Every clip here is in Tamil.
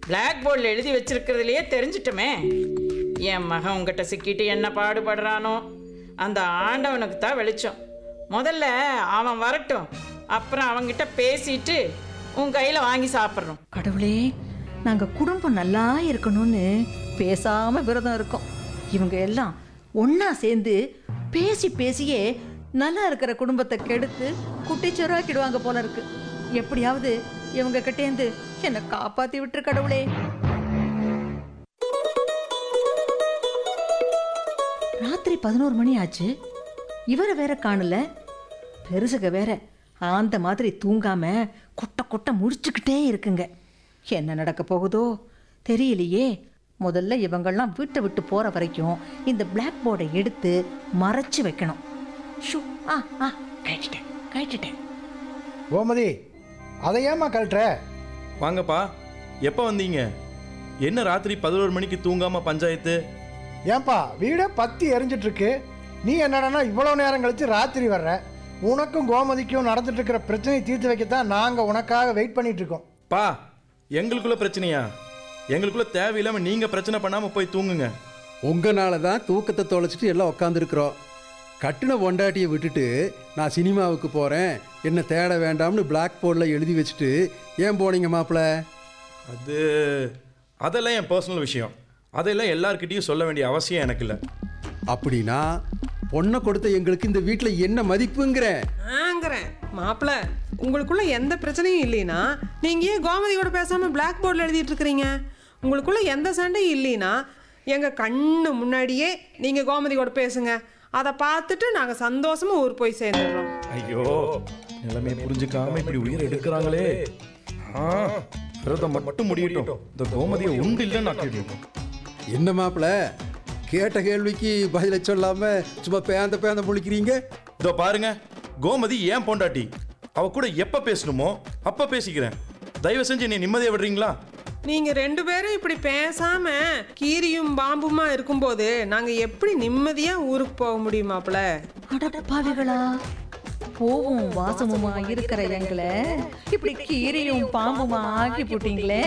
பிளாக் போர்டில் எழுதி வச்சிருக்கிறதுலையே தெரிஞ்சிட்டோமே என் மகன் உங்ககிட்ட சிக்கிட்டு என்ன பாடுபடுறானோ அந்த ஆண்டவனுக்கு தான் வெளிச்சம் முதல்ல அவன் வரட்டும் அப்புறம் அவன்கிட்ட பேசிட்டு உன் கையில் வாங்கி சாப்பிட்றோம் கடவுளே நாங்க குடும்பம் நல்லா இருக்கணும்னு பேசாம விரதம் இருக்கோம் இவங்க எல்லாம் ஒண்ணா சேர்ந்து பேசி பேசியே நல்லா இருக்கிற குடும்பத்தை கெடுத்து குட்டிச்சோறாக்கிடுவாங்க போல இருக்கு எப்படியாவது இவங்க கிட்டேந்து என்னை காப்பாத்தி விட்டுரு கடவுளே ராத்திரி பதினோரு மணி ஆச்சு இவரை வேற காணல பெருசுக வேற ஆந்த மாதிரி தூங்காம கொட்ட கொட்ட முடிச்சுக்கிட்டே இருக்குங்க என்ன நடக்க போகுதோ தெரியலையே முதல்ல இவங்கெல்லாம் வீட்டை விட்டு போற வரைக்கும் இந்த பிளாக் போர்டை எடுத்து மறைச்சு வைக்கணும் ஷூ ஆ ஆ கழிச்சிட்டேன் கழிச்சிட்டேன் கோமதி அதை ஏம்மா கழட்டுற வாங்கப்பா எப்போ வந்தீங்க என்ன ராத்திரி பதினோரு மணிக்கு தூங்காம பஞ்சாயத்து ஏன்பா வீடே பத்தி எரிஞ்சிட்டு இருக்கு நீ என்னடான்னா இவ்வளோ நேரம் கழிச்சு ராத்திரி வர்ற உனக்கும் கோமதிக்கும் நடந்துட்டு இருக்கிற பிரச்சனையை தீர்த்து வைக்கத்தான் நாங்கள் உனக்காக வெயிட் பண்ணிட்டு இருக்கோம் பா எங்களுக்குள்ள பிரச்சனையா எங்களுக்குள்ள தேவையில்லாம நீங்க பிரச்சனை பண்ணாம போய் தூங்குங்க உங்களால தான் தூக்கத்தை தொலைச்சிட்டு எல்லாம் உக்காந்துருக்குறோம் கட்டின பொண்டாட்டியை விட்டுட்டு நான் சினிமாவுக்கு போகிறேன் என்ன தேட வேண்டாம்னு பிளாக் போர்டில் எழுதி வச்சுட்டு ஏன் போனீங்க மாப்பிள்ள அது அதெல்லாம் என் பர்சனல் விஷயம் அதெல்லாம் எல்லார்கிட்டயும் சொல்ல வேண்டிய அவசியம் எனக்கு இல்லை அப்படின்னா பொண்ணை கொடுத்த எங்களுக்கு இந்த வீட்டில் என்ன மதிப்புங்கிறேன் ஆங்கிறேன் மாப்பிள்ள உங்களுக்குள்ள எந்த பிரச்சனையும் இல்லைனா நீங்க ஏன் கோமதியோட பேசாம பிளாக் போர்டில் எழுதிட்டு இருக்கிறீங்க உங்களுக்குள்ள எந்த சண்டையும் இல்லைனா எங்க கண்ணு முன்னாடியே நீங்க கோமதியோட பேசுங்க அதை பார்த்துட்டு நாங்க சந்தோஷமா ஊர் போய் சேர்ந்துடுறோம் ஐயோ நிலைமையை புரிஞ்சுக்காம இப்படி உயிர் எடுக்கிறாங்களே ஆ, விரதம் மட்டும் முடியட்டும் இந்த கோமதியை உண்டு இல்லைன்னு ஆக்கிடுவோம் என்ன மாப்பிள்ள கேட்ட கேள்விக்கு பதில சொல்லாம சும்மா பேந்த பேந்த முழிக்கிறீங்க இதோ பாருங்க கோமதி ஏன் பொண்டாட்டி அவ கூட எப்ப பேசணுமோ அப்ப பேசிக்கிறேன் தயவு செஞ்சு நீ நிம்மதியா விடுறீங்களா நீங்க ரெண்டு பேரும் இப்படி பேசாம கீரியும் பாம்புமா இருக்கும்போது நாங்க எப்படி நிம்மதியா ஊருக்கு போக முடியும் மாப்பிள்ள அடப்பாவிகளா போவும் வாசமுமா இருக்கிற எங்களை இப்படி கீரியும் பாம்புமா ஆக்கி போட்டீங்களே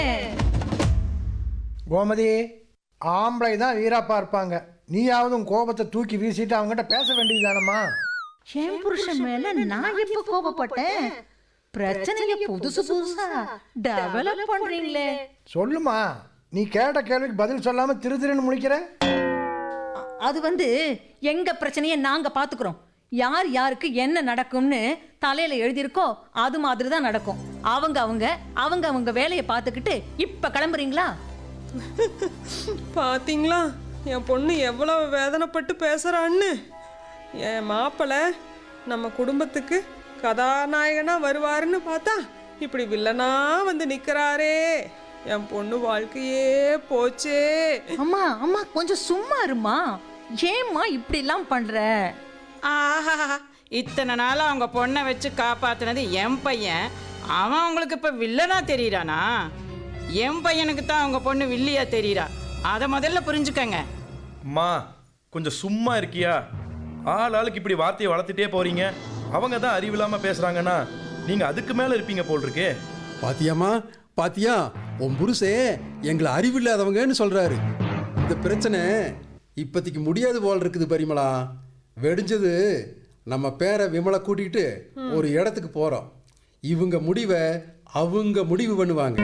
கோமதி ஆம்பளை தான் வீராப்பா இருப்பாங்க நீயாவது உன் கோபத்தை தூக்கி வீசிட்டு அவங்ககிட்ட பேச வேண்டியதுதானம்மா என் புருஷன் மேல நான் எப்ப கோபப்பட்டேன் பிரச்சனைய புதுசு புதுசா டெவலப் பண்றீங்களே சொல்லுமா நீ கேட்ட கேள்விக்கு பதில் சொல்லாம திரு திருன்னு முழிக்கிற அ- அது வந்து எங்க பிரச்சனைய நாங்க பாத்துக்கிறோம் யார் யாருக்கு என்ன நடக்கும்னு தலையில எழுதியிருக்கோ அது மாதிரி தான் நடக்கும் அவங்க அவங்க அவங்க அவங்க வேலையை பார்த்துக்கிட்டு இப்ப கிளம்புறீங்களா பாத்தீங்களா என் பொண்ணு எவ்வளவு வேதனைப்பட்டு பேசுறான்னு என் மாப்பிள்ளை நம்ம குடும்பத்துக்கு கதாநாயகனா வருவாருன்னு பார்த்தா இப்படி வில்லனா வந்து நிக்கிறாரே என் பொண்ணு வாழ்க்கையே போச்சே அம்மா அம்மா கொஞ்சம் சும்மா இருமா ஏம்மா இப்படி எல்லாம் பண்ற ஆஹா இத்தனை நாளாக அவங்க பொண்ணை வச்சு காப்பாத்துனது என் பையன் அவன் அவங்களுக்கு இப்போ வில்லனா தெரியறானா என் பையனுக்கு தான் அவங்க பொண்ணு வில்லியா தெரியறா அதை முதல்ல புரிஞ்சுக்கங்க அம்மா கொஞ்சம் சும்மா இருக்கியா ஆள் ஆளுக்கு இப்படி வார்த்தையை வளர்த்துட்டே போறீங்க அவங்க தான் அறிவில்லாம பேசுறாங்கன்னா நீங்க அதுக்கு மேல இருப்பீங்க போல் இருக்கே பாத்தியாம்மா பாத்தியா உன் புருஷே எங்களை அறிவில்லாதவங்கன்னு சொல்றாரு இந்த பிரச்சனை இப்போதைக்கு முடியாது போல் இருக்குது பரிமளா வெடிஞ்சது நம்ம பேரை விமலை கூட்டிகிட்டு ஒரு இடத்துக்கு போகிறோம் இவங்க முடிவை அவங்க முடிவு பண்ணுவாங்க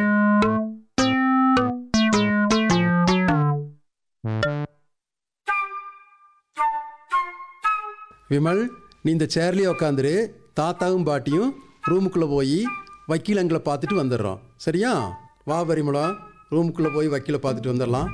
விமல் நீ இந்த சேர்லேயே உக்காந்துரு தாத்தாவும் பாட்டியும் ரூமுக்குள்ளே போய் வக்கீலங்களை பார்த்துட்டு வந்துடுறோம் சரியா வா பரிமளம் ரூமுக்குள்ளே போய் வக்கீலை பார்த்துட்டு வந்துடலாம்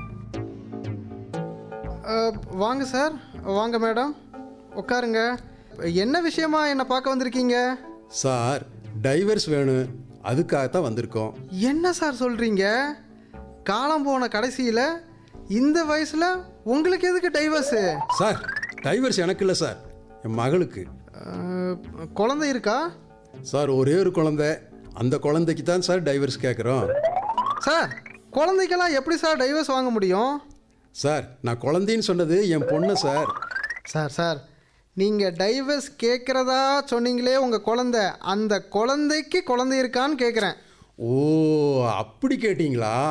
அஹ், வாங்க சார் வாங்க மேடம் உட்காருங்க என்ன விஷயமா என்னை பார்க்க வந்திருக்கீங்க சார் டைவர்ஸ் வேணும் அதுக்காகத்தான் வந்திருக்கோம் என்ன சார் சொல்கிறீங்க காலம் போன கடைசியில் இந்த வயசில் உங்களுக்கு எதுக்கு டைவர்ஸு சார் டைவர்ஸ் எனக்கு இல்லை சார் என் மகளுக்கு குழந்தை இருக்கா சார் ஒரே ஒரு குழந்தை அந்த குழந்தைக்கு தான் சார் டைவர்ஸ் கேட்குறோம் சார் குழந்தைக்கெல்லாம் எப்படி சார் டைவர்ஸ் வாங்க முடியும் சார் நான் குழந்தைன்னு சொன்னது என் பொண்ணு சார் சார் சார் நீங்கள் டைவர்ஸ் கேட்குறதா சொன்னீங்களே உங்கள் குழந்தை அந்த குழந்தைக்கு குழந்தை இருக்கான்னு கேட்குறேன் ஓ அப்படி கேட்டிங்களா